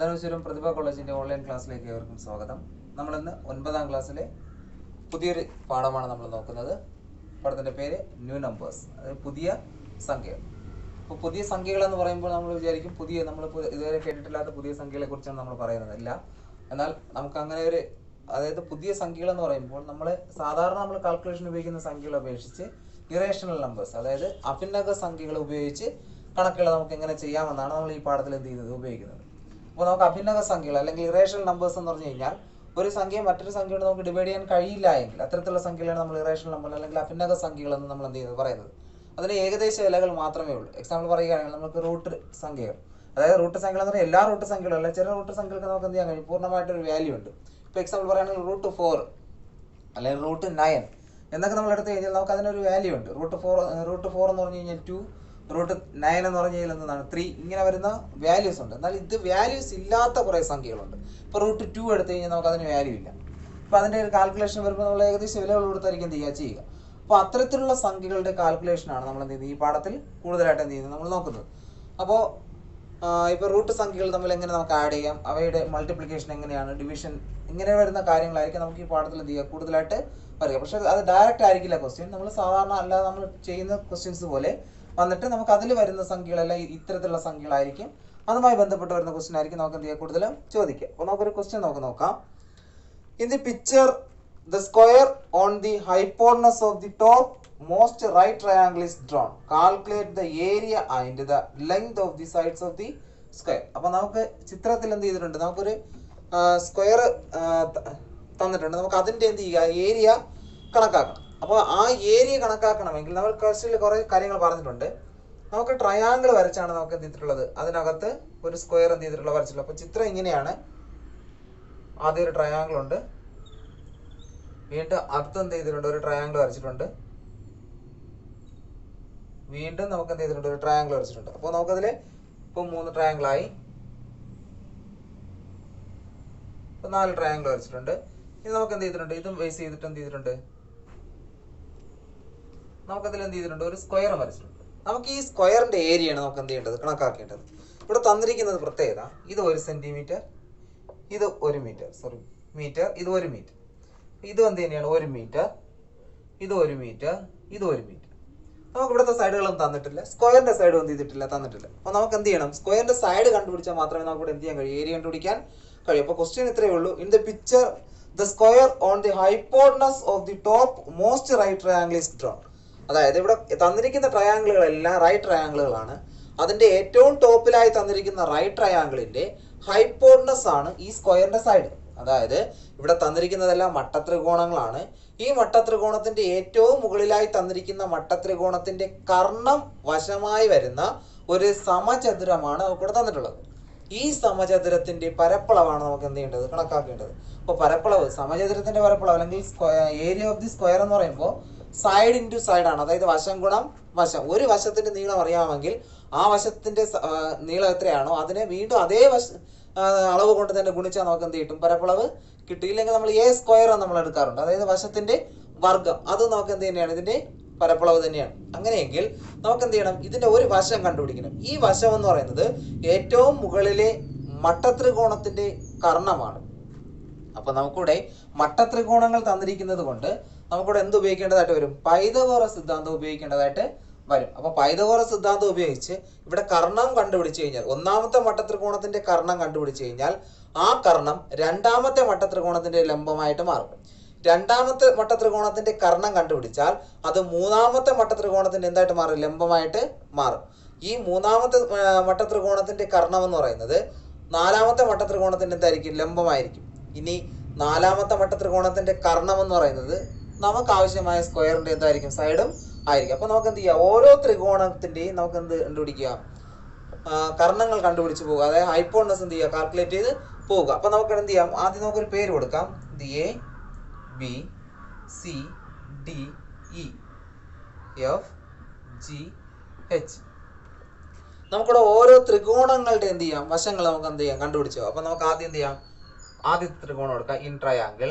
ധനുശ്വരം പ്രതിഭ കോളേജിന്റെ ഓൺലൈൻ ക്ലാസ്സിലേക്ക് ഏവർക്കും സ്വാഗതം നമ്മളിന്ന് ഒൻപതാം ക്ലാസ്സിലെ പുതിയൊരു പാഠമാണ് നമ്മൾ നോക്കുന്നത് പാഠത്തിന്റെ പേര് ന്യൂ നമ്പേഴ്സ് അതായത് പുതിയ സംഖ്യകൾ അപ്പോൾ പുതിയ സംഖ്യകൾ എന്ന് പറയുമ്പോൾ നമ്മൾ വിചാരിക്കും പുതിയ നമ്മൾ ഇതുവരെ കേട്ടിട്ടില്ലാത്ത പുതിയ സംഖ്യകളെ കുറിച്ചാണ് നമ്മൾ പറയുന്നത് ഇല്ല എന്നാൽ നമുക്ക് അങ്ങനെ ഒരു അതായത് പുതിയ സംഖ്യകൾ എന്ന് പറയുമ്പോൾ നമ്മൾ സാധാരണ നമ്മൾ കാൽക്കുലേഷൻ ഉപയോഗിക്കുന്ന സംഖ്യകളെ അപേക്ഷിച്ച് ഇറേഷണൽ നമ്പേഴ്സ് അതായത് അഭിന്നക സംഖ്യകൾ ഉപയോഗിച്ച് കണക്കുകൾ നമുക്ക് എങ്ങനെ ചെയ്യാമെന്നാണ് നമ്മൾ ഈ പാഠത്തിൽ എന്ത് ചെയ്യുന്നത് ഉപയോഗിക്കുന്നത് അപ്പോൾ നമുക്ക് അഭിന്നക സംഖ്യകൾ അല്ലെങ്കിൽ ഇറേഷണൽ നമ്പേഴ്സ് എന്ന് പറഞ്ഞു കഴിഞ്ഞാൽ ഒരു സംഖ്യ മറ്റൊരു സംഖ്യയോട് നമുക്ക് ഡിവൈഡ് ചെയ്യാൻ കഴിയില്ല എങ്കിൽ അത്തരത്തിലുള്ള സംഖ്യകളാണ് നമ്മൾ ഇറേഷണൽ നമ്പർ അല്ലെങ്കിൽ അഭിന്നക സംഖ്യകൾ എന്ന് നമ്മൾ എന്ത് ചെയ്യുന്നത് പറയുന്നത് അതിന് ഏകദേശ വിലകൾ മാത്രമേ ഉള്ളൂ എക്സാമ്പിൾ പറയുകയാണെങ്കിൽ നമുക്ക് റൂട്ട് സംഖ്യകൾ അതായത് റൂട്ട് സംഖ്യകൾ എന്ന് പറഞ്ഞാൽ എല്ലാ റൂട്ട് സംഖ്യകളും അല്ല ചില റൂട്ട് സംഖ്യകൾക്ക് നമുക്ക് എന്ത് ചെയ്യാൻ കഴിയും പൂർണ്ണമായിട്ടൊരു വാല്യൂ ഉണ്ട് ഇപ്പോൾ എക്സാമ്പിൾ പറയുകയാണെങ്കിൽ റൂട്ട് ഫോർ അല്ലെങ്കിൽ റൂട്ട് നയൻ എന്നൊക്കെ നമ്മൾ എടുത്തു കഴിഞ്ഞാൽ നമുക്ക് അതിനൊരു വാല്യൂ ഉണ്ട് റൂട്ട് ഫോർ റൂട്ട് ഫോർ എന്ന് പറഞ്ഞു കഴിഞ്ഞാൽ ടു റൂട്ട് നയൻ എന്ന് പറഞ്ഞു കഴിഞ്ഞാൽ എന്താണ് ത്രീ ഇങ്ങനെ വരുന്ന വാല്യൂസ് ഉണ്ട് എന്നാൽ ഇത് വാല്യൂസ് ഇല്ലാത്ത കുറേ സംഖ്യകളുണ്ട് ഇപ്പോൾ റൂട്ട് ടു എടുത്തു കഴിഞ്ഞാൽ നമുക്ക് അതിന് വാല്യൂ ഇല്ല അപ്പോൾ അതിൻ്റെ ഒരു കാൽക്കുലേഷൻ വരുമ്പോൾ നമ്മൾ ഏകദേശം വിലകൾ കൊടുത്തായിരിക്കും എന്ത് ചെയ്യുക ചെയ്യുക അപ്പോൾ അത്തരത്തിലുള്ള സംഖ്യകളുടെ കാൽക്കുലേഷനാണ് നമ്മൾ എന്ത് ചെയ്യുന്നത് ഈ പാഠത്തിൽ കൂടുതലായിട്ട് എന്ത് ചെയ്യുന്നത് നമ്മൾ നോക്കുന്നത് അപ്പോൾ ഇപ്പോൾ റൂട്ട് സംഖ്യകൾ തമ്മിൽ എങ്ങനെ നമുക്ക് ആഡ് ചെയ്യാം അവയുടെ മൾട്ടിപ്ലിക്കേഷൻ എങ്ങനെയാണ് ഡിവിഷൻ ഇങ്ങനെ വരുന്ന കാര്യങ്ങളായിരിക്കും നമുക്ക് ഈ പാഠത്തിൽ എന്ത് ചെയ്യുക കൂടുതലായിട്ട് പറയുക പക്ഷേ അത് ഡയറക്റ്റ് ആയിരിക്കില്ല ക്വസ്റ്റ്യൻ നമ്മൾ സാധാരണ അല്ലാതെ നമ്മൾ ചെയ്യുന്ന ക്വസ്റ്റ്യൻസ് പോലെ വന്നിട്ട് നമുക്ക് അതിൽ വരുന്ന സംഖ്യകളെല്ലാം ഇത്തരത്തിലുള്ള സംഖ്യകളായിരിക്കും അതുമായി ബന്ധപ്പെട്ട് വരുന്ന ക്വസ്റ്റ്യൻ ആയിരിക്കും നമുക്ക് എന്ത് ചെയ്യുക കൂടുതലും ചോദിക്കുക അപ്പോൾ നമുക്കൊരു ക്വസ്റ്റ്യൻ നമുക്ക് നോക്കാം in the picture the square on the hypotenuse of the topmost right triangle is drawn calculate the area and the length of the sides of the square അപ്പോൾ നമുക്ക് ചിത്രത്തിൽ എന്ത് ചെയ്തിട്ടുണ്ട് നമുക്കൊരു സ്ക്വയർ തന്നിട്ടുണ്ട് നമുക്ക് അതിൻ്റെ എന്ത് ചെയ്യുക ഏരിയ കണക്കാക്കണം അപ്പോൾ ആ ഏരിയ കണക്കാക്കണമെങ്കിൽ നമ്മൾ ക്വസ്റ്റിൽ കുറേ കാര്യങ്ങൾ പറഞ്ഞിട്ടുണ്ട് നമുക്ക് ട്രയാങ്കിൾ വരച്ചാണ് നമുക്ക് എന്ത് ചെയ്തിട്ടുള്ളത് അതിനകത്ത് ഒരു സ്ക്വയർ എന്ത് ചെയ്തിട്ടുള്ളത് വരച്ചിട്ടുള്ളത് അപ്പോൾ ചിത്രം ഇങ്ങനെയാണ് ആദ്യം ഒരു ട്രയാങ്കിൾ ഉണ്ട് വീണ്ടും അടുത്ത് എന്ത് ചെയ്തിട്ടുണ്ട് ഒരു ട്രയാങ്കിൾ വരച്ചിട്ടുണ്ട് വീണ്ടും നമുക്ക് എന്ത് ചെയ്തിട്ടുണ്ട് ഒരു ട്രയാങ്കിൾ വരച്ചിട്ടുണ്ട് അപ്പോൾ നമുക്കതിൽ ഇപ്പോൾ മൂന്ന് ട്രയാങ്കിൾ ആയി ഇപ്പൊ നാല് ട്രയാങ്കിൾ വരച്ചിട്ടുണ്ട് ഇനി നമുക്ക് എന്ത് ചെയ്തിട്ടുണ്ട് ഇതും ബേസ് ചെയ്തിട്ട് എന്ത് ചെയ്തിട്ടുണ്ട് നമുക്കതിൽ എന്ത് ചെയ്തിട്ടുണ്ട് ഒരു സ്ക്വയർ വരച്ചിട്ടുണ്ട് നമുക്ക് ഈ സ്ക്വയറിന്റെ ഏരിയയാണ് നമുക്ക് എന്ത് ചെയ്യേണ്ടത് കണക്കാക്കേണ്ടത് ഇവിടെ തന്നിരിക്കുന്നത് പ്രത്യേകത ഇത് ഒരു സെന്റിമീറ്റർ ഇത് ഒരു മീറ്റർ സോറി മീറ്റർ ഇത് ഒരു മീറ്റർ ഇത് എന്ത് തന്നെയാണ് ഒരു മീറ്റർ ഇത് ഒരു മീറ്റർ ഇത് ഒരു മീറ്റർ നമുക്ക് ഇവിടുത്തെ സൈഡുകളൊന്നും തന്നിട്ടില്ല സ്ക്വയറിന്റെ സൈഡ് എന്ത് ചെയ്തിട്ടില്ല തന്നിട്ടില്ല അപ്പോൾ നമുക്ക് എന്ത് ചെയ്യണം സ്ക്വയറിന്റെ സൈഡ് കണ്ടുപിടിച്ചാൽ മാത്രമേ നമുക്ക് ഇവിടെ എന്ത് ചെയ്യാൻ കഴിയും ഏരിയ കണ്ടുപിടിക്കാൻ കഴിയും അപ്പോൾ ക്വസ്റ്റ്യൻ ഇത്രയേ ഉള്ളൂ in the picture the square on the hypotenuse of the topmost right triangle is drawn അതായത് ഇവിടെ തന്നിരിക്കുന്ന ട്രയാങ്കിളുകളെല്ലാം റൈറ്റ് ട്രയാങ്കിളുകളാണ് അതിന്റെ ഏറ്റവും ടോപ്പിലായി തന്നിരിക്കുന്ന റൈറ്റ് ട്രയാങ്കിളിന്റെ ഹൈപ്പോർണസ് ആണ് ഈ സ്ക്വയറിന്റെ സൈഡ് അതായത് ഇവിടെ തന്നിരിക്കുന്നതെല്ലാം മട്ടത്രികോണങ്ങളാണ് ഈ മട്ടത്രികോണത്തിന്റെ ഏറ്റവും മുകളിലായി തന്നിരിക്കുന്ന മട്ടത്രികോണത്തിന്റെ കർണം വശമായി വരുന്ന ഒരു സമചതുരമാണ് നമുക്ക് ഇവിടെ തന്നിട്ടുള്ളത് ഈ സമചതുരത്തിന്റെ പരപ്പളവാണ് നമുക്ക് എന്ത് ചെയ്യേണ്ടത് കണക്കാക്കേണ്ടത് അപ്പോൾ പരപ്പളവ് സമചതുരത്തിന്റെ പരപ്പളവ് അല്ലെങ്കിൽ ഏരിയ ഓഫ് ദി സ്ക്വയർ എന്ന് പറയുമ്പോൾ സൈഡ് ഇൻറ്റു സൈഡ് ആണ് അതായത് വശം ഗുണം വശം ഒരു വശത്തിന്റെ നീളം അറിയാമെങ്കിൽ ആ വശത്തിന്റെ സ- ആ, നീളം എത്രയാണോ അതിനെ വീണ്ടും അതേ വശ ആ, അളവ് കൊണ്ട് തന്നെ ഗുണിച്ചാൽ നമുക്ക് എന്ത് കിട്ടും പരപ്പളവ് കിട്ടിയില്ലെങ്കിൽ നമ്മൾ എ സ്ക്വയർ നമ്മൾ എടുക്കാറുണ്ട് അതായത് വശത്തിന്റെ വർഗം അത് നമുക്ക് എന്ത് തന്നെയാണ് ഇതിന്റെ പരപ്പളവ് തന്നെയാണ് അങ്ങനെയെങ്കിൽ നമുക്ക് എന്ത് ചെയ്യണം ഇതിന്റെ ഒരു വശം കണ്ടുപിടിക്കണം ഈ വശം എന്ന് പറയുന്നത് ഏറ്റവും മുകളിലെ മട്ടത്രികോണത്തിന്റെ കർണമാണ് അപ്പൊ നമുക്കിവിടെ മട്ടത്രികോണങ്ങൾ തന്നിരിക്കുന്നത് കൊണ്ട് നമുക്കിവിടെ എന്ത് ഉപയോഗിക്കേണ്ടതായിട്ട് വരും പൈതകോറ സിദ്ധാന്തം ഉപയോഗിക്കേണ്ടതായിട്ട് വരും അപ്പൊ പൈതകോറ സിദ്ധാന്തം ഉപയോഗിച്ച് ഇവിടെ കർണം കണ്ടുപിടിച്ചു കഴിഞ്ഞാൽ ഒന്നാമത്തെ മട്ടത്രികോണത്തിന്റെ കർണം കണ്ടുപിടിച്ചു കഴിഞ്ഞാൽ ആ കർണം രണ്ടാമത്തെ മട്ടത്രികോണത്തിന്റെ ലംബമായിട്ട് മാറും രണ്ടാമത്തെ മട്ടത്രികോണത്തിന്റെ കർണം കണ്ടുപിടിച്ചാൽ അത് മൂന്നാമത്തെ മട്ടത്രികോണത്തിന്റെ എന്തായിട്ട് മാറും ലംബമായിട്ട് മാറും ഈ മൂന്നാമത്തെ ആ, മട്ടത്രികോണത്തിന്റെ കർണം എന്ന് പറയുന്നത് നാലാമത്തെ മട്ടത്രികോണത്തിന്റെ എന്തായിരിക്കും ലംബമായിരിക്കും ഇനി നാലാമത്തെ മട്ടത്രികോണത്തിന്റെ കർണം എന്ന് പറയുന്നത് നമുക്ക് ആവശ്യമായ സ്ക്വയറിന്റെ എന്തായിരിക്കും സൈഡും ആയിരിക്കും അപ്പൊ നമുക്ക് എന്ത് ചെയ്യാം ഓരോ ത്രികോണത്തിന്റെയും നമുക്ക് എന്ത് കണ്ടുപിടിക്കുക ആ, കർണങ്ങൾ കണ്ടുപിടിച്ച് പോകുക അതായത് ഹൈപ്പോണസ് എന്ത് ചെയ്യുക കാൽക്കുലേറ്റ് ചെയ്ത് പോവുക അപ്പൊ നമുക്ക് എന്ത് ചെയ്യാം ആദ്യം നമുക്കൊരു പേര് കൊടുക്കാം ഇത് A B C D E F G H നമുക്കിവിടെ ഓരോ ത്രികോണങ്ങളുടെ എന്ത് ചെയ്യാം വശങ്ങൾ നമുക്ക് എന്ത് ചെയ്യാം കണ്ടുപിടിച്ചോ അപ്പൊ നമുക്ക് ആദ്യം എന്ത് ചെയ്യാം ആദ്യത്തെ ത്രികോണം എടുക്കാം in triangle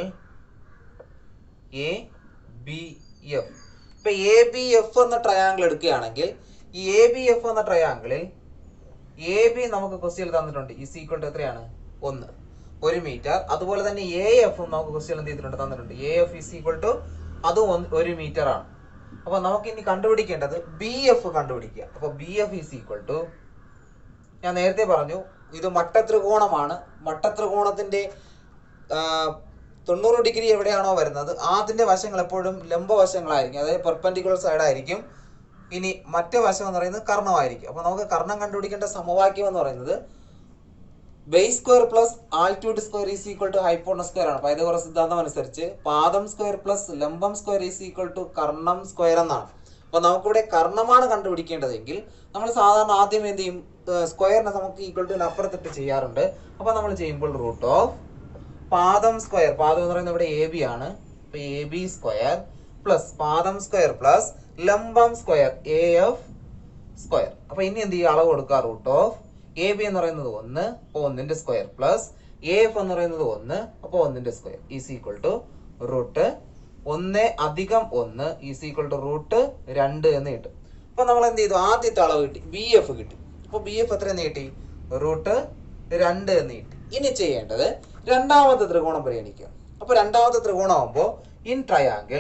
A B F ഇപ്പൊ എ ബി എഫ് എന്ന ട്രയാങ്കിൾ എടുക്കുകയാണെങ്കിൽ ഈ എ ബി എഫ് എന്ന ട്രയാങ്കിളിൽ എ ബി നമുക്ക് ക്വസ്റ്റ്യൻ തന്നിട്ടുണ്ട് ഈ സീക്വൽ എത്രയാണ് ഒന്ന് ഒരു മീറ്റർ അതുപോലെ തന്നെ എ എഫ് നമുക്ക് ക്വസ്റ്റ്യൻ എന്ത് ചെയ്തിട്ടുണ്ട് തന്നിട്ടുണ്ട് A F is equal to അതും ഒന്ന് ഒരു മീറ്റർ ആണ് അപ്പൊ നമുക്ക് ഇനി കണ്ടുപിടിക്കേണ്ടത് ബി എഫ് കണ്ടുപിടിക്കുക അപ്പൊ B F is equal to ഞാൻ നേരത്തെ പറഞ്ഞു ഇത് മട്ടത്രികോണമാണ് മട്ടത്രികോണത്തിന്റെ ആ, തൊണ്ണൂറ് ഡിഗ്രി എവിടെയാണോ വരുന്നത് അതിന്റെ വശങ്ങൾ എപ്പോഴും ലംബ വശങ്ങളായിരിക്കും അതായത് പെർപെൻഡിക്കുലർ സൈഡ് ആയിരിക്കും ഇനി മറ്റേ വശം എന്ന് പറയുന്നത് കർണമായിരിക്കും അപ്പൊ നമുക്ക് കർണം കണ്ടുപിടിക്കേണ്ട സമവാക്യം എന്ന് പറയുന്നത് base square plus altitude square is equal to hypotenuse square ആണ് പൈതഗോറ സിദ്ധാന്തം അനുസരിച്ച് പാദം സ്ക്വയർ പ്ലസ് ലംബം സ്ക്വയർ ഈസ് ഈക്വൽ ടു കർണം സ്ക്വയർ എന്നാണ് അപ്പൊ നമുക്കിവിടെ കർണമാണ് കണ്ടുപിടിക്കേണ്ടതെങ്കിൽ നമ്മൾ സാധാരണ ആദ്യം എന്ത് ചെയ്യും സ്ക്വയറിനെ നമുക്ക് ഈക്വൽ ടു അപ്പുറത്തിട്ട് ചെയ്യാറുണ്ട് അപ്പൊ നമ്മൾ ചെയ്യുമ്പോൾ റൂട്ട് ഓഫ് പാദം സ്ക്വയർ പാദം എന്ന് പറയുന്നത് ഇവിടെ എ ബി ആണ് അപ്പൊ എ ബി സ്ക്വയർ പ്ലസ് പാദം സ്ക്വയർ പ്ലസ് ലംബം സ്ക്വയർ എ എഫ് സ്ക്വയർ അപ്പൊ ഇനി എന്ത് ചെയ്യുക അളവ് കൊടുക്കുക റൂട്ട് ഓഫ് എ ബി എന്ന് പറയുന്നത് ഒന്ന് അപ്പൊ ഒന്നിന്റെ സ്ക്വയർ പ്ലസ് എ എഫ് എന്ന് പറയുന്നത് ഒന്ന് അപ്പൊ ഒന്നിന്റെ square is equal to root ഒന്ന് അധികം ഒന്ന് ഈസ് ഈക്വൽ ടു റൂട്ട് രണ്ട് എന്ന് കിട്ടും അപ്പൊ നമ്മൾ എന്ത് ചെയ്തു ആദ്യത്തെ അളവ് കിട്ടി ബി എഫ് കിട്ടി അപ്പൊ ബി എഫ് എത്ര എന്ന് കിട്ടി റൂട്ട് രണ്ട് എന്ന് കിട്ടി ഇനി ചെയ്യേണ്ടത് രണ്ടാമത്തെ ത്രികോണം പരിഗണിക്കുക അപ്പൊ രണ്ടാമത്തെ ത്രികോണം ആകുമ്പോൾ in triangle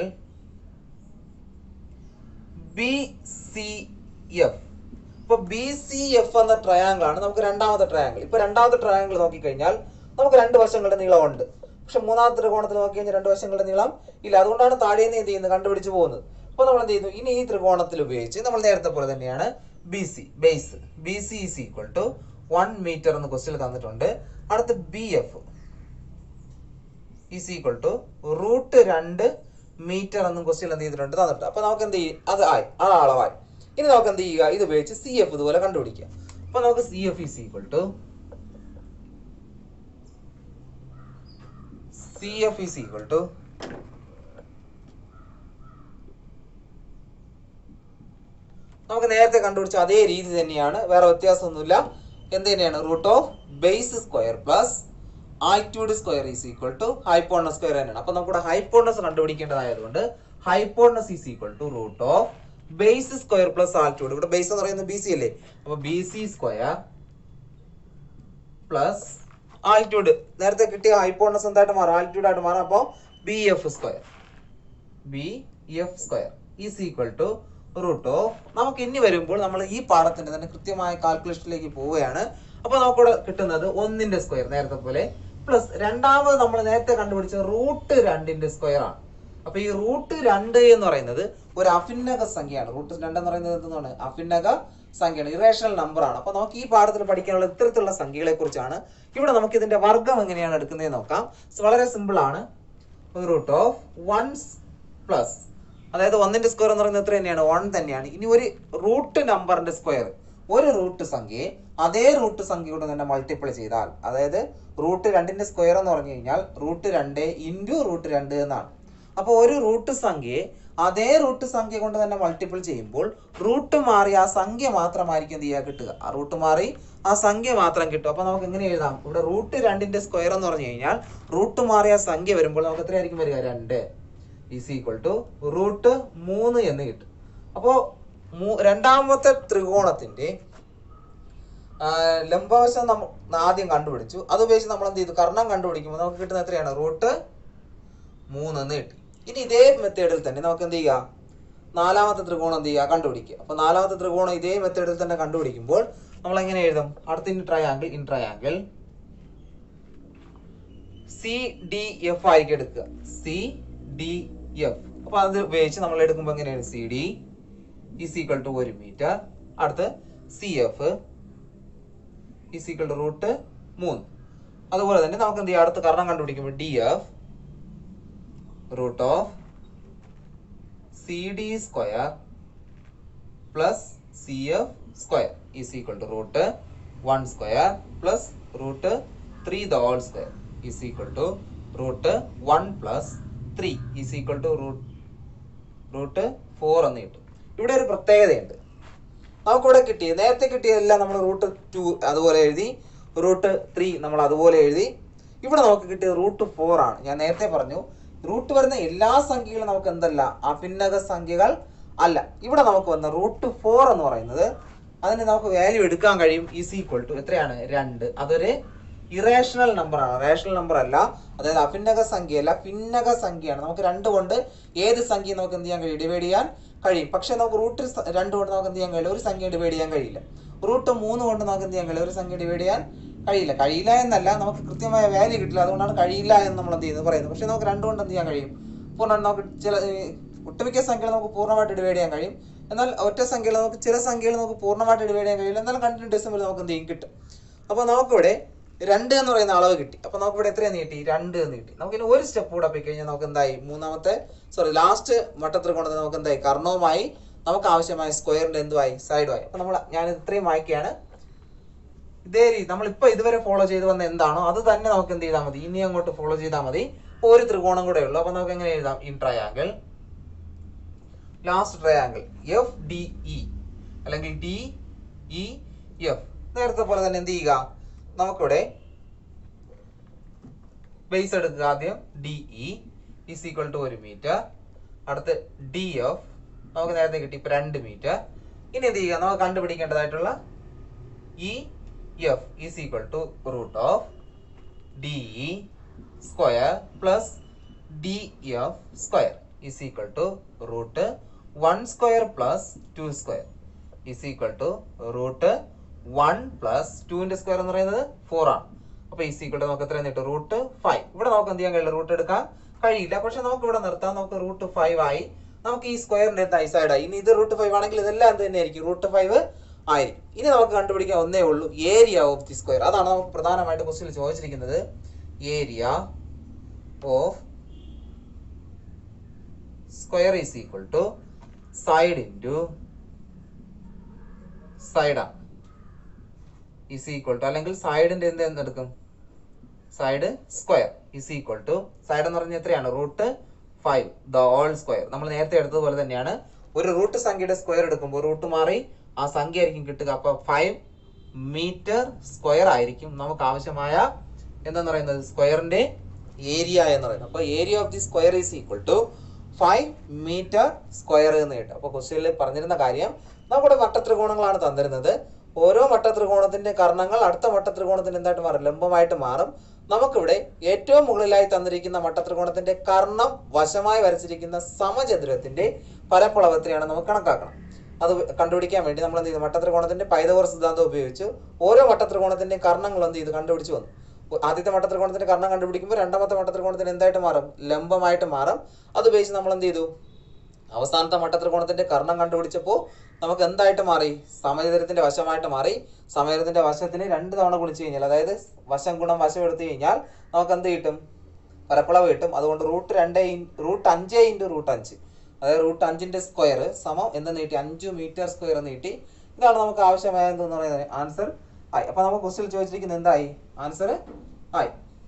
B C F ഇപ്പൊ ബി സി എഫ് എന്ന ട്രയാങ്കിൾ ആണ് നമുക്ക് രണ്ടാമത്തെ ട്രയാങ്കിൾ ഇപ്പൊ രണ്ടാമത്തെ ട്രയാങ്കിൾ നോക്കിക്കഴിഞ്ഞാൽ നമുക്ക് രണ്ട് വശങ്ങളുടെ നീളമുണ്ട് പക്ഷെ മൂന്നാമത്തെ ത്രികോണത്തിൽ നോക്കി കഴിഞ്ഞാൽ രണ്ട് വശങ്ങളുടെ നീളം ഇല്ല അതുകൊണ്ടാണ് താഴെ നിന്ന് എന്ത് ചെയ്യുന്നത് കണ്ടുപിടിച്ച് പോകുന്നത് അപ്പൊ നമ്മൾ എന്ത് ചെയ്യുന്നു ഇനി ഈ ത്രികോണത്തിൽ ഉപയോഗിച്ച് നമ്മൾ നേരത്തെ പോലെ തന്നെയാണ് B C base B C is equal to one metre എന്ന് ക്വസ്റ്റ്യൻ തന്നിട്ടുണ്ട് അടുത്ത് B F is equal to root രണ്ട് മീറ്റർ എന്നും ക്വസ്റ്റ്യൻ എന്ത് ചെയ്തിട്ടുണ്ട് തന്നിട്ടുണ്ട് അപ്പൊ നമുക്ക് എന്ത് ചെയ്യും അത് ആയി ആ അളവായി ഇനി നമുക്ക് എന്ത് ചെയ്യുക ഇത് ഉപയോഗിച്ച് സി എഫ് ഇതുപോലെ കണ്ടുപിടിക്കുക അപ്പൊ നമുക്ക് C F is equal to C F is equal to നമുക്ക് നേരത്തെ കണ്ടുപിടിച്ച അതേ രീതി തന്നെയാണ് വേറെ വ്യത്യാസമൊന്നുമില്ല എന്ത് തന്നെയാണ് root of base square plus altitude square is equal to hypotenuse square തന്നെയാണ് അപ്പൊ നമുക്കിവിടെ ഹൈപ്പോണസ് കണ്ടുപിടിക്കേണ്ടതായതുകൊണ്ട് hypotenuse is equal to root of base square plus altitude ഇവിടെ ബേസ് എന്ന് പറയുന്നത് ബി സി അല്ലേ അപ്പൊ B C square plus altitude നേരത്തെ കിട്ടിയ ഹൈപ്പോണസ് എന്തായിട്ട് മാറും ആൾട്യൂഡ് ആയിട്ട് മാറും അപ്പോൾ B F square B F square is equal to root of നമുക്ക് ഇനി വരുമ്പോൾ നമ്മൾ ഈ പാഠത്തിന്റെ തന്നെ കൃത്യമായ കാൽക്കുലേഷനിലേക്ക് പോവുകയാണ് അപ്പൊ നമുക്കിവിടെ കിട്ടുന്നത് ഒന്നിന്റെ സ്ക്വയർ നേരത്തെ പോലെ പ്ലസ് രണ്ടാമത് നമ്മൾ നേരത്തെ കണ്ടുപിടിച്ച റൂട്ട് രണ്ടിന്റെ സ്ക്വയർ ആണ് അപ്പൊ ഈ റൂട്ട് രണ്ട് എന്ന് പറയുന്നത് ഒരു അഭിന്നക സംഖ്യയാണ് റൂട്ട് രണ്ട് എന്ന് പറയുന്നത് എന്താണ് അഭിന്നക സംഖ്യയാണ് ഇറേഷണൽ നമ്പർ ആണ് അപ്പൊ നമുക്ക് ഈ പാഠത്തിൽ പഠിക്കാനുള്ള ഇത്തരത്തിലുള്ള സംഖ്യകളെ കുറിച്ചാണ് ഇവിടെ നമുക്ക് ഇതിന്റെ വർഗം എങ്ങനെയാണ് എടുക്കുന്നത് നോക്കാം വളരെ സിമ്പിൾ ആണ് റൂട്ട് ഓഫ് വൺസ് പ്ലസ് അതായത് ഒന്നിന്റെ സ്ക്വയർ എന്ന് പറയുന്നത് എത്ര തന്നെയാണ് വൺ തന്നെയാണ് ഇനി ഒരു റൂട്ട് നമ്പറിന്റെ സ്ക്വയർ ഒരു റൂട്ട് സംഖ്യയെ അതേ റൂട്ട് സംഖ്യ കൊണ്ട് തന്നെ മൾട്ടിപ്പിൾ ചെയ്താൽ അതായത് റൂട്ട് രണ്ടിന്റെ സ്ക്വയർ എന്ന് പറഞ്ഞു കഴിഞ്ഞാൽ റൂട്ട് രണ്ട് ഇൻറ്റു റൂട്ട് രണ്ട് എന്നാണ് അപ്പോൾ ഒരു റൂട്ട് സംഖ്യയെ അതേ റൂട്ട് സംഖ്യ കൊണ്ട് തന്നെ മൾട്ടിപ്പിൾ ചെയ്യുമ്പോൾ റൂട്ട് മാറി ആ സംഖ്യ മാത്രമായിരിക്കും എന്ത് ചെയ്യുക കിട്ടുക ആ റൂട്ട് മാറി ആ സംഖ്യ മാത്രം കിട്ടും അപ്പൊ നമുക്ക് എങ്ങനെ എഴുതാം ഇവിടെ റൂട്ട് രണ്ടിന്റെ സ്ക്വയർ എന്ന് പറഞ്ഞു കഴിഞ്ഞാൽ റൂട്ട് മാറിയ സംഖ്യ വരുമ്പോൾ നമുക്ക് എത്രയായിരിക്കും വരിക രണ്ട് ഈസ് ഈക്വൽ ടു റൂട്ട് മൂന്ന് എന്ന് കിട്ടും അപ്പോൾ രണ്ടാമത്തെ ത്രികോണത്തിന്റെ ആ, ലംബവശം നമ്മൾ ആദ്യം കണ്ടുപിടിച്ചു അത് ഉപയോഗിച്ച് നമ്മൾ എന്ത് ചെയ്തു കർണം കണ്ടുപിടിക്കുമ്പോൾ നമുക്ക് കിട്ടുന്ന എത്രയാണ് റൂട്ട് മൂന്ന് എന്ന് കിട്ടി ഇനി ഇതേ മെത്തേഡിൽ തന്നെ നമുക്ക് എന്ത് ചെയ്യുക നാലാമത്തെ ത്രികോണം എന്ത് ചെയ്യുക കണ്ടുപിടിക്കുക അപ്പൊ നാലാമത്തെ ത്രികോണം ഇതേ മെത്തേഡിൽ തന്നെ കണ്ടുപിടിക്കുമ്പോൾ നമ്മൾ എങ്ങനെ എഴുതും അടുത്ത in triangle in triangle C D F ആയിരിക്കും എടുക്കുക സി ഡി എഫ് അപ്പൊ അത് ഉപയോഗിച്ച് നമ്മൾ എടുക്കുമ്പോൾ എങ്ങനെയാണ് C D is equal to ഒരു മീറ്റർ അടുത്ത് C F is equal to root മൂന്ന് അതുപോലെ തന്നെ നമുക്ക് എന്ത് ചെയ്യാം അടുത്ത കർണം കണ്ടുപിടിക്കുമ്പോൾ D F root of C D square plus C F square is equal to root one square plus root three the whole square is equal to root one plus three is equal to root root four എന്ന് കിട്ടും ഇവിടെ ഒരു പ്രത്യേകതയുണ്ട് നമുക്കിവിടെ കിട്ടിയത് നേരത്തെ കിട്ടിയതെല്ലാം നമ്മൾ root two അതുപോലെ എഴുതി റൂട്ട് ത്രീ നമ്മൾ അതുപോലെ എഴുതി ഇവിടെ നമുക്ക് കിട്ടിയത് റൂട്ട് ഫോർ ആണ് ഞാൻ നേരത്തെ പറഞ്ഞു റൂട്ട് വരുന്ന എല്ലാ സംഖ്യകളും നമുക്ക് എന്തല്ല അഭിന്നക സംഖ്യകൾ അല്ല ഇവിടെ നമുക്ക് വന്ന റൂട്ട് ഫോർ എന്ന് പറയുന്നത് അതിന് നമുക്ക് വാല്യൂ എടുക്കാൻ കഴിയും ഈസ് ഈക്വൽ ടു എത്രയാണ് രണ്ട് അതൊരു ഇറേഷണൽ നമ്പർ ആണ് റേഷണൽ നമ്പർ അല്ല അതായത് അഭിന്നക സംഖ്യയല്ല ഭിന്നക സംഖ്യയാണ് നമുക്ക് രണ്ട് കൊണ്ട് ഏത് സംഖ്യയും നമുക്ക് എന്ത് ചെയ്യാൻ കഴിയും ഡിവൈഡ് ചെയ്യാൻ കഴിയും പക്ഷേ നമുക്ക് റൂട്ട് രണ്ട് കൊണ്ട് നമുക്ക് എന്ത് ചെയ്യാൻ കഴിയില്ല ഒരു സംഖ്യ ഡിവൈഡ് ചെയ്യാൻ കഴിയില്ല റൂട്ട് മൂന്ന് കൊണ്ട് നമുക്ക് എന്ത് ചെയ്യാൻ കഴിയില്ല ഒരു സംഖ്യ ഡിവൈഡ് ചെയ്യാൻ കഴിയില്ല കഴിയില്ല എന്നല്ല നമുക്ക് കൃത്യമായ വാല്യൂ കിട്ടില്ല അതുകൊണ്ടാണ് കഴിയില്ല എന്ന് നമ്മൾ എന്ത് ചെയ്യുന്നത് പറയുന്നത് പക്ഷേ നമുക്ക് രണ്ട് കൊണ്ട് എന്ത് ചെയ്യാൻ കഴിയും പൂർണ്ണ നമുക്ക് ചില ഈ ഒട്ടുമിക്ക സംഖ്യകൾ നമുക്ക് പൂർണ്ണമായിട്ട് ഡിവൈഡ് ചെയ്യാൻ കഴിയും എന്നാൽ ഒറ്റ സംഖ്യകൾ നമുക്ക് ചില സംഖ്യകൾ നമുക്ക് പൂർണ്ണമായിട്ട് ഡിവൈഡ് ചെയ്യാൻ കഴിയില്ല എന്നാലും കണ്ടിന്യൂ ഡെസിമൽ നമുക്ക് എന്ത് ചെയ്യും കിട്ടും അപ്പോൾ നമുക്കിവിടെ രണ്ട് എന്ന് പറയുന്ന അളവ് കിട്ടി അപ്പോൾ നമുക്കിവിടെ എത്രയാണ് കിട്ടി രണ്ട് എന്ന് കിട്ടി നമുക്ക് ഇനി ഒരു സ്റ്റെപ്പ് കൂടെ പോയി കഴിഞ്ഞാൽ നമുക്ക് എന്തായി മൂന്നാമത്തെ സോറി ലാസ്റ്റ് വട്ടത്രികോണത്തിൽ നമുക്ക് എന്തായി കർണവുമായി നമുക്ക് ആവശ്യമായ സ്ക്വയറിന്റെ എന്തുമായി സൈഡുമായി അപ്പോൾ നമ്മൾ ഞാൻ ഇത്രയും വായിക്കുകയാണ് ഇതേ രീതി നമ്മളിപ്പോൾ ഇതുവരെ ഫോളോ ചെയ്ത് വന്ന എന്താണോ അത് തന്നെ നമുക്ക് എന്ത് ചെയ്താൽ മതി ഇനി അങ്ങോട്ട് ഫോളോ ചെയ്താൽ മതി ഇപ്പൊ ഒരു ത്രികോണം കൂടെ ഉള്ളൂ അപ്പോൾ നമുക്ക് എങ്ങനെ എഴുതാം in triangle last triangle F D E അല്ലെങ്കിൽ ഡി ഇ എഫ് നേരത്തെ പോലെ തന്നെ എന്ത് ചെയ്യുക നമുക്കിവിടെ ബേസ് എടുക്കുക ആദ്യം D E is equal to ഒരു മീറ്റർ അടുത്ത് ഡി എഫ് നമുക്ക് നേരത്തെ കിട്ടി ഇപ്പൊ രണ്ട് മീറ്റർ ഇനി എന്ത് ചെയ്യുക നമുക്ക് കണ്ടുപിടിക്കേണ്ടതായിട്ടുള്ള E F is equal to root of D E square plus D F square is equal to root one square plus two square is equal to root one plus ടുവിന്റെ സ്ക്വയർ എന്ന് പറയുന്നത് four ആണ് അപ്പൊ is equal to നമുക്ക് എത്രയാണ് കിട്ടും root five ഇവിടെ നമുക്ക് എന്ത് ചെയ്യാൻ കഴിയില്ല റൂട്ട് എടുക്കാൻ കഴിയില്ല പക്ഷെ നമുക്ക് ഇവിടെ നിർത്താം നമുക്ക് റൂട്ട് ഫൈവ് ആയി നമുക്ക് ഈ സ്ക്വയറിന്റെ എന്തായി സൈഡായി ഇനി ഇത് റൂട്ട് ഫൈവ് ആണെങ്കിൽ ഇതെല്ലാം എന്ത് തന്നെയായിരിക്കും റൂട്ട് ഫൈവ് ആയിരിക്കും ഇനി നമുക്ക് കണ്ടുപിടിക്കാൻ ഒന്നേ ഉള്ളൂ ഏരിയ ഓഫ് ദി സ്ക്വയർ അതാണ് നമുക്ക് പ്രധാനമായിട്ട് ക്വസ്റ്റിൽ ചോദിച്ചിരിക്കുന്നത് area of square is equal to side into സൈഡാണ് ഈസ് ഈക്വൽ ടു അല്ലെങ്കിൽ സൈഡിന്റെ എന്ത് എന്തെടുക്കും side square is equal to side എന്ന് പറഞ്ഞാൽ എത്രയാണ് root five the whole square നമ്മൾ നേരത്തെ എടുത്തതുപോലെ തന്നെയാണ് ഒരു റൂട്ട് സംഖ്യയുടെ സ്ക്വയർ എടുക്കുമ്പോൾ റൂട്ട് മാറി ആ സംഖ്യ ആയിരിക്കും കിട്ടുക അപ്പൊ ഫൈവ് മീറ്റർ സ്ക്വയർ ആയിരിക്കും നമുക്ക് ആവശ്യമായ എന്താന്ന് പറയുന്നത് സ്ക്വയറിന്റെ ഏരിയ എന്ന് പറയുന്നത് അപ്പൊ area of the square is equal to five metre square എന്ന് കിട്ടും അപ്പൊ ക്വസ്റ്റ്യനിൽ പറഞ്ഞിരുന്ന കാര്യം നമ്മുടെ വട്ടത്രികോണങ്ങളാണ് തന്നിരുന്നത് ഓരോ വട്ടത്രികോണത്തിന്റെ കർണങ്ങൾ അടുത്ത വട്ടത്രികോണത്തിന് എന്തായിട്ട് മാറും ലംബമായിട്ട് മാറും നമുക്കിവിടെ ഏറ്റവും മുകളിലായി തന്നിരിക്കുന്ന വട്ടത്രികോണത്തിന്റെ കർണം വശമായി വരച്ചിരിക്കുന്ന സമചതുരത്തിന്റെ പരപ്പളവ് എത്രയാണ് നമുക്ക് കണക്കാക്കണം അത് കണ്ടുപിടിക്കാൻ വേണ്ടി നമ്മൾ എന്ത് ചെയ്തു വട്ടത്രികോണത്തിന്റെ പൈതകോർ സിദ്ധാന്തം ഉപയോഗിച്ച് ഓരോ വട്ടത്രികോണത്തിന്റെ കർണങ്ങൾ എന്ത് ചെയ്തു കണ്ടുപിടിച്ച് വന്നു ആദ്യത്തെ വട്ടത്രികോണത്തിന്റെ കർണം കണ്ടുപിടിക്കുമ്പോൾ രണ്ടാമത്തെ വട്ടത്രികോണത്തിന് എന്തായിട്ട് മാറും ലംബമായിട്ട് മാറും അത് ഉപയോഗിച്ച് നമ്മൾ എന്ത് ചെയ്തു അവസാനത്തെ മട്ടത്രികോണത്തിന്റെ കർണം കണ്ടുപിടിച്ചപ്പോൾ നമുക്ക് എന്തായിട്ട് മാറി സമചതുരത്തിന്റെ വശമായിട്ട് മാറി സമചതുരത്തിന്റെ വശത്തിന് രണ്ട് തവണ ഗുണിച്ച് കഴിഞ്ഞാൽ അതായത് വശം ഗുണം വശം എടുത്തു കഴിഞ്ഞാൽ നമുക്ക് എന്ത് കിട്ടും പരപ്പളവ് കിട്ടും അതുകൊണ്ട് റൂട്ട് രണ്ട് റൂട്ട് അഞ്ച് ഇൻറ്റു റൂട്ട് അഞ്ച് അതായത് റൂട്ട് അഞ്ചിന്റെ സ്ക്വയർ സമം എന്ന് നീട്ടി അഞ്ച് മീറ്റർ സ്ക്വയർ എന്ന് നീട്ടി ഇതാണ് നമുക്ക് ആവശ്യമായ എന്തെന്ന് പറയുന്നത് ആൻസർ ആയി അപ്പൊ നമുക്ക് ക്വസ്റ്റിൽ ചോദിച്ചിരിക്കുന്നത് എന്തായി ആൻസർ ആയി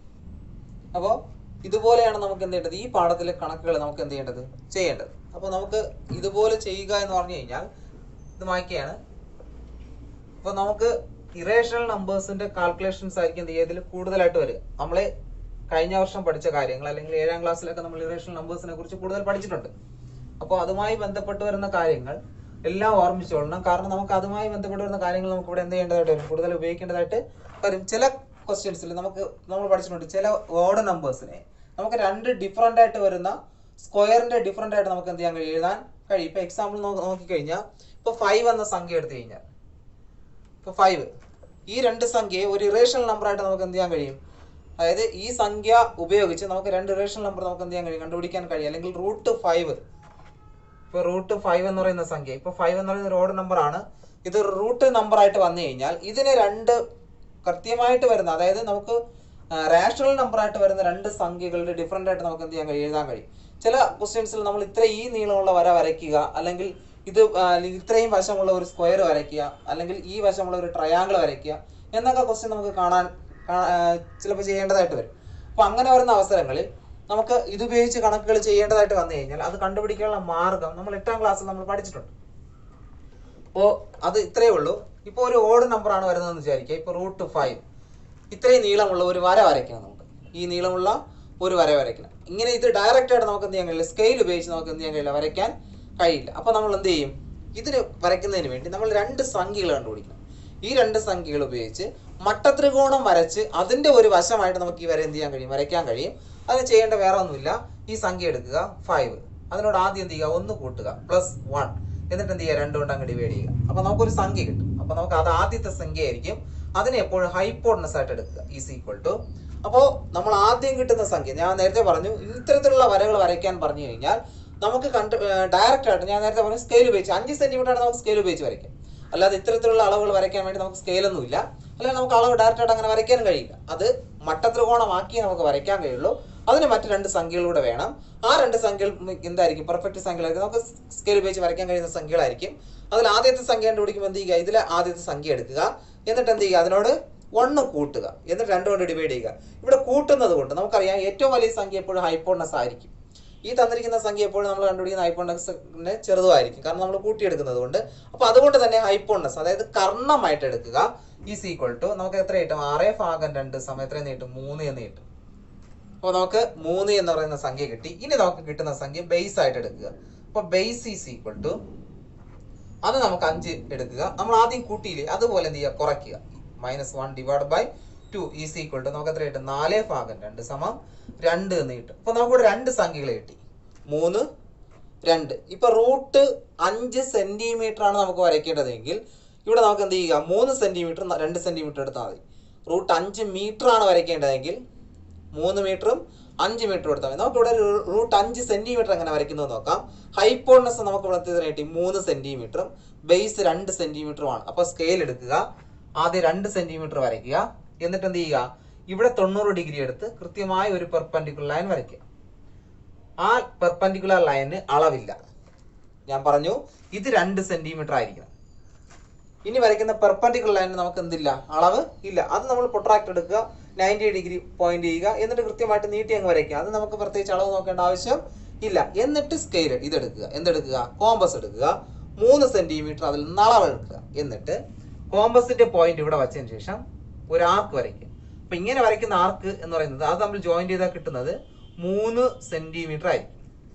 അപ്പോൾ ഇതുപോലെയാണ് നമുക്ക് എന്ത് ചെയ്യേണ്ടത് ഈ പാഠത്തിലെ കണക്കുകൾ നമുക്ക് എന്ത് ചെയ്യേണ്ടത് ചെയ്യേണ്ടത് അപ്പോൾ നമുക്ക് ഇതുപോലെ ചെയ്യുക എന്ന് പറഞ്ഞു കഴിഞ്ഞാൽ ഇത് മായ്ക്കുകയാണ് അപ്പോൾ നമുക്ക് ഇറേഷണൽ നമ്പേഴ്സിന്റെ കാൽക്കുലേഷൻസ് ആയിരിക്കും എന്ത് ചെയ്യുക ഇതിൽ കൂടുതലായിട്ട് വരിക നമ്മൾ കഴിഞ്ഞ വർഷം പഠിച്ച കാര്യങ്ങൾ അല്ലെങ്കിൽ ഏഴാം ക്ലാസ്സിലൊക്കെ നമ്മൾ ഇറേഷണൽ നമ്പേഴ്സിനെ കുറിച്ച് കൂടുതൽ പഠിച്ചിട്ടുണ്ട് അപ്പോൾ അതുമായി ബന്ധപ്പെട്ട് വരുന്ന കാര്യങ്ങൾ എല്ലാം ഓർമ്മിച്ചോളണം കാരണം നമുക്ക് അതുമായി ബന്ധപ്പെട്ട് വരുന്ന കാര്യങ്ങൾ നമുക്ക് ഇവിടെ എന്ത് ചെയ്യേണ്ടതായിട്ട് വരും കൂടുതൽ ഉപയോഗിക്കേണ്ടതായിട്ട് വരും ചില ക്വസ്റ്റ്യൻസിൽ നമുക്ക് നമ്മൾ പഠിച്ചിട്ടുണ്ട് ചില ഓഡ് നമ്പേഴ്സിനെ നമുക്ക് രണ്ട് ഡിഫറൻ്റ് ആയിട്ട് വരുന്ന സ്ക്വയറിന്റെ ഡിഫറൻ്റ് ആയിട്ട് നമുക്ക് എന്ത് ചെയ്യാൻ കഴിയും എഴുതാൻ കഴിയും ഇപ്പൊ എക്സാമ്പിൾ നോക്കിക്കഴിഞ്ഞാൽ ഇപ്പൊ ഫൈവ് എന്ന സംഖ്യ എടുത്തു കഴിഞ്ഞാൽ ഇപ്പൊ ഫൈവ് ഈ രണ്ട് സംഖ്യയെ ഒരു ഇറേഷണൽ നമ്പർ ആയിട്ട് നമുക്ക് എന്ത് ചെയ്യാൻ കഴിയും അതായത് ഈ സംഖ്യ ഉപയോഗിച്ച് നമുക്ക് രണ്ട് ഇറേഷണൽ നമ്പർ നമുക്ക് എന്ത് ചെയ്യാൻ കഴിയും കണ്ടുപിടിക്കാൻ കഴിയും അല്ലെങ്കിൽ റൂട്ട് ഫൈവ് ഇപ്പൊ റൂട്ട് ഫൈവ് എന്ന് പറയുന്ന സംഖ്യ ഇപ്പൊ ഫൈവ് എന്ന് പറയുന്ന ഒരു ഓഡ് നമ്പർ ആണ് ഇത് റൂട്ട് നമ്പർ ആയിട്ട് വന്നു കഴിഞ്ഞാൽ ഇതിന് രണ്ട് കൃത്യമായിട്ട് വരുന്ന അതായത് നമുക്ക് റാഷണൽ നമ്പർ ആയിട്ട് വരുന്ന രണ്ട് സംഖ്യകളുടെ ഡിഫറൻ്റ് ആയിട്ട് നമുക്ക് എന്ത് ചെയ്യാൻ കഴിയും എഴുതാൻ കഴിയും ചില ക്വസ്റ്റ്യൻസിൽ നമ്മൾ ഇത്ര ഈ നീളമുള്ള വര വരയ്ക്കുക അല്ലെങ്കിൽ ഇത് ആ, അല്ലെങ്കിൽ ഇത്രയും വശമുള്ള ഒരു സ്ക്വയർ വരയ്ക്കുക അല്ലെങ്കിൽ ഈ വശമുള്ള ഒരു ട്രയാങ്കിൾ വരയ്ക്കുക എന്നൊക്കെ ക്വസ്റ്റ്യൻ നമുക്ക് കാണാൻ ചിലപ്പോൾ ചെയ്യേണ്ടതായിട്ട് വരും അപ്പൊ അങ്ങനെ വരുന്ന അവസരങ്ങളിൽ നമുക്ക് ഇതുപയോഗിച്ച് കണക്കുകൾ ചെയ്യേണ്ടതായിട്ട് വന്നു കഴിഞ്ഞാൽ അത് കണ്ടുപിടിക്കാനുള്ള മാർഗം നമ്മൾ എട്ടാം ക്ലാസ്സിൽ നമ്മൾ പഠിച്ചിട്ടുണ്ട് അപ്പോൾ അത് ഇത്രയേ ഉള്ളൂ ഇപ്പോൾ ഒരു ഓഡ് നമ്പർ ആണ് വരുന്നതെന്ന് വിചാരിക്കുക ഇപ്പോൾ റൂട്ട് ഫൈവ് ഇത്രയും നീളമുള്ള ഒരു വര വരയ്ക്കണം നമുക്ക് ഈ നീളമുള്ള ഒരു വര വരയ്ക്കണം ഇങ്ങനെ ഇത് ഡയറക്റ്റ് ആയിട്ട് നമുക്ക് എന്ത് ചെയ്യാൻ കഴിയില്ല സ്കെയിൽ ഉപയോഗിച്ച് നമുക്ക് എന്ത് ചെയ്യാൻ കഴിയില്ല വരയ്ക്കാൻ കഴിയില്ല അപ്പോൾ നമ്മൾ എന്ത് ചെയ്യും ഇതിന് വരയ്ക്കുന്നതിന് വേണ്ടി നമ്മൾ രണ്ട് സംഖ്യകൾ കണ്ടുപിടിക്കണം ഈ രണ്ട് സംഖ്യകൾ ഉപയോഗിച്ച് മട്ടത്രികോണം വരച്ച് അതിന്റെ ഒരു വശമായിട്ട് നമുക്ക് ഈ വര എന്ത് ചെയ്യാൻ കഴിയും വരയ്ക്കാൻ കഴിയും അത് ചെയ്യേണ്ട വേറെ ഒന്നുമില്ല ഈ സംഖ്യ എടുക്കുക ഫൈവ് അതിനോട് ആദ്യം എന്ത് ചെയ്യുക ഒന്ന് കൂട്ടുക പ്ലസ് വൺ എന്നിട്ട് എന്ത് ചെയ്യുക രണ്ട് കൊണ്ട് അങ്ങ് ഡിവൈഡ് ചെയ്യുക അപ്പൊ നമുക്കൊരു സംഖ്യ കിട്ടും അപ്പൊ നമുക്ക് അത് ആദ്യത്തെ സംഖ്യ ആയിരിക്കും അതിനെ എപ്പോഴും ഹൈപ്പോർണസ് ആയിട്ട് എടുക്കുക ഈസ് ഈക്വൽ ടു അപ്പോൾ നമ്മൾ ആദ്യം കിട്ടുന്ന സംഖ്യ ഞാൻ നേരത്തെ പറഞ്ഞു ഇത്തരത്തിലുള്ള വരകൾ വരയ്ക്കാൻ പറഞ്ഞു കഴിഞ്ഞാൽ നമുക്ക് കണ്ട് ഡയറക്റ്റ് ആയിട്ട് ഞാൻ നേരത്തെ പറഞ്ഞു സ്കെയിൽ ഉപയോഗിച്ച് അഞ്ച് സെന്റിമീറ്റർ ആണ് നമുക്ക് സ്കെയിൽ ഉപയോഗിച്ച് വരയ്ക്കാം അല്ലാതെ ഇത്തരത്തിലുള്ള അളവുകൾ വരയ്ക്കാൻ വേണ്ടി നമുക്ക് സ്കെയിലൊന്നുമില്ല അല്ലെങ്കിൽ നമുക്ക് അളവ് ഡയറക്റ്റ് ആയിട്ട് അങ്ങനെ വരയ്ക്കാനും കഴിയില്ല അത് മട്ടത്രികോണമാക്കിയേ നമുക്ക് വരയ്ക്കാൻ കഴിയുള്ളൂ അതിന് മറ്റ് രണ്ട് സംഖ്യകളൂടെ വേണം ആ രണ്ട് സംഖ്യകൾ എന്തായിരിക്കും പെർഫെക്റ്റ് സംഖ്യകളായിരിക്കും നമുക്ക് സ്കെയിൽ ഉപയോഗിച്ച് വരയ്ക്കാൻ കഴിയുന്ന സംഖ്യകളായിരിക്കും അതിൽ ആദ്യത്തെ സംഖ്യ കണ്ടുപിടിക്കുമ്പോൾ എന്ത് ചെയ്യുക ഇതിലെ ആദ്യത്തെ സംഖ്യ എടുക്കുക എന്നിട്ട് എന്ത് ചെയ്യുക അതിനോട് വണ്ണ് കൂട്ടുക എന്നിട്ട് രണ്ട് കൊണ്ട് ഡിവൈഡ് ചെയ്യുക ഇവിടെ കൂട്ടുന്നത് കൊണ്ട് നമുക്കറിയാം ഏറ്റവും വലിയ സംഖ്യ എപ്പോഴും ഹൈപ്പോണസ് ആയിരിക്കും ഈ തന്നിരിക്കുന്ന സംഖ്യ എപ്പോഴും നമ്മൾ കണ്ടുപിടിക്കുന്ന ഹൈപ്പോണസിനെ ചെറുതുമായിരിക്കും കാരണം നമ്മൾ കൂട്ടിയെടുക്കുന്നത് കൊണ്ട് അപ്പൊ അതുകൊണ്ട് തന്നെ ഹൈപ്പോണസ് അതായത് കർണമായിട്ട് എടുക്കുക ഈസ് ഈക്വൽ ടു നമുക്ക് എത്ര കിട്ടും ആറേ ഭാഗം രണ്ട് സമയം എത്രയും നീട്ടും മൂന്ന് എന്ന് കിട്ടും അപ്പോൾ നമുക്ക് മൂന്ന് എന്ന് പറയുന്ന സംഖ്യ കിട്ടി ഇനി നമുക്ക് കിട്ടുന്ന സംഖ്യ ബേസ് ആയിട്ട് എടുക്കുക അപ്പോൾ ബേസ് ഈസ് ഈക്വൽ ടു അത് നമുക്ക് അഞ്ച് എടുക്കുക നമ്മൾ ആദ്യം കൂട്ടിയില്ലേ അതുപോലെ എന്ത് ചെയ്യുക കുറയ്ക്കുക minus one divide by two is equal to നമുക്ക് എത്ര കിട്ടും നാല് ഭാഗം രണ്ട് സമം രണ്ട് എന്ന് കിട്ടും അപ്പൊ നമുക്കിവിടെ രണ്ട് സംഖ്യകൾ കിട്ടി മൂന്ന് രണ്ട് ഇപ്പൊ റൂട്ട് അഞ്ച് സെന്റിമീറ്റർ ആണ് നമുക്ക് വരയ്ക്കേണ്ടതെങ്കിൽ ഇവിടെ നമുക്ക് എന്ത് ചെയ്യുക മൂന്ന് സെന്റിമീറ്റർ രണ്ട് സെന്റിമീറ്റർ എടുത്താൽ മതി റൂട്ട് അഞ്ച് മീറ്റർ ആണ് വരയ്ക്കേണ്ടതെങ്കിൽ മൂന്ന് മീറ്ററും അഞ്ച് മീറ്റർ എടുത്താൽ മതി നമുക്ക് ഇവിടെ റൂട്ട് അഞ്ച് സെന്റിമീറ്റർ എങ്ങനെ വരയ്ക്കുന്നത് നോക്കാം ഹൈപ്പോർണസ് നമുക്ക് ഇവിടെ എത്തിയതിന് കിട്ടി മൂന്ന് സെന്റിമീറ്ററും ബേസ് രണ്ട് സെന്റിമീറ്ററുമാണ് അപ്പൊ സ്കെയിൽ എടുക്കുക ആദ്യം രണ്ട് സെന്റിമീറ്റർ വരയ്ക്കുക എന്നിട്ട് എന്ത് ചെയ്യുക ഇവിടെ തൊണ്ണൂറ് ഡിഗ്രി എടുത്ത് കൃത്യമായ ഒരു പെർപെൻഡിക്കുലർ ലൈൻ വരയ്ക്കുക ആ പെർപെൻഡിക്കുലർ ലൈന് അളവില്ല ഞാൻ പറഞ്ഞു ഇത് രണ്ട് സെന്റിമീറ്റർ ആയിരിക്കണം ഇനി വരയ്ക്കുന്ന പെർപെൻഡിക്കുലർ ലൈനിന് നമുക്ക് എന്തില്ല അളവ് ഇല്ല അത് നമ്മൾ പൊട്രാക്ട് എടുക്കുക നയൻറ്റി ഡിഗ്രി പോയിന്റ് ചെയ്യുക എന്നിട്ട് കൃത്യമായിട്ട് നീട്ടി അങ്ങ് വരയ്ക്കുക അത് നമുക്ക് പ്രത്യേകിച്ച് അളവ് നോക്കേണ്ട ആവശ്യം ഇല്ല എന്നിട്ട് സ്കെയിൽ ഇതെടുക്കുക എന്തെടുക്കുക കോമ്പസ് എടുക്കുക മൂന്ന് സെന്റിമീറ്റർ അതിൽ നിന്ന് അളവ് എടുക്കുക എന്നിട്ട് കോമ്പസിന്റെ പോയിന്റ് ഇവിടെ വച്ചതിന് ശേഷം ഒരു ആർക്ക് വരയ്ക്കുക അപ്പൊ ഇങ്ങനെ വരയ്ക്കുന്ന ആർക്ക് എന്ന് പറയുന്നത് അത് നമ്മൾ ജോയിന്റ് ചെയ്താൽ കിട്ടുന്നത് മൂന്ന് സെന്റിമീറ്റർ ആയിരിക്കും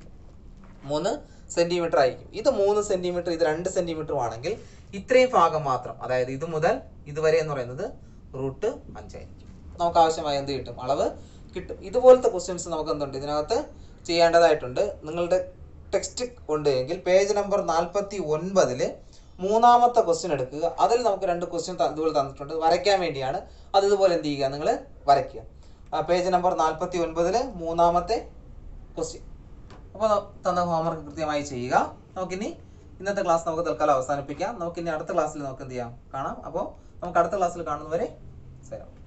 മൂന്ന് സെന്റിമീറ്റർ ആയിരിക്കും ഇത് മൂന്ന് സെന്റിമീറ്റർ ഇത് രണ്ട് സെന്റിമീറ്റർ ആണെങ്കിൽ ഇത്രയും ഭാഗം മാത്രം അതായത് ഇത് മുതൽ ഇതുവരെ എന്ന് പറയുന്നത് റൂട്ട് അഞ്ചായിരിക്കും നമുക്ക് ആവശ്യമായ എന്ത് കിട്ടും അളവ് കിട്ടും ഇതുപോലത്തെ ക്വസ്റ്റ്യൻസ് നമുക്ക് എന്തുണ്ട് ഇതിനകത്ത് ചെയ്യേണ്ടതായിട്ടുണ്ട് നിങ്ങളുടെ ടെക്സ്റ്റ് ഉണ്ട് എങ്കിൽ പേജ് നമ്പർ നാൽപ്പത്തി ഒൻപതില് മൂന്നാമത്തെ ക്വസ്റ്റ്യൻ എടുക്കുക അതിൽ നമുക്ക് രണ്ട് ക്വസ്റ്റ്യൻ ഇതുപോലെ തന്നിട്ടുണ്ട് വരയ്ക്കാൻ വേണ്ടിയാണ് അത് ഇതുപോലെ എന്ത് ചെയ്യുക നിങ്ങൾ വരയ്ക്കുക പേജ് നമ്പർ നാൽപ്പത്തി ഒൻപതില് മൂന്നാമത്തെ ക്വസ്റ്റ്യൻ അപ്പോൾ തന്ന ഹോംവർക്ക് കൃത്യമായി ചെയ്യുക നമുക്കിനി ഇന്നത്തെ ക്ലാസ് നമുക്ക് തൽക്കാലം അവസാനിപ്പിക്കാം നമുക്കിനി അടുത്ത ക്ലാസ്സിൽ നമുക്ക് എന്ത് ചെയ്യാം കാണാം അപ്പോൾ നമുക്ക് അടുത്ത ക്ലാസ്സിൽ കാണുന്നവരെ സലാം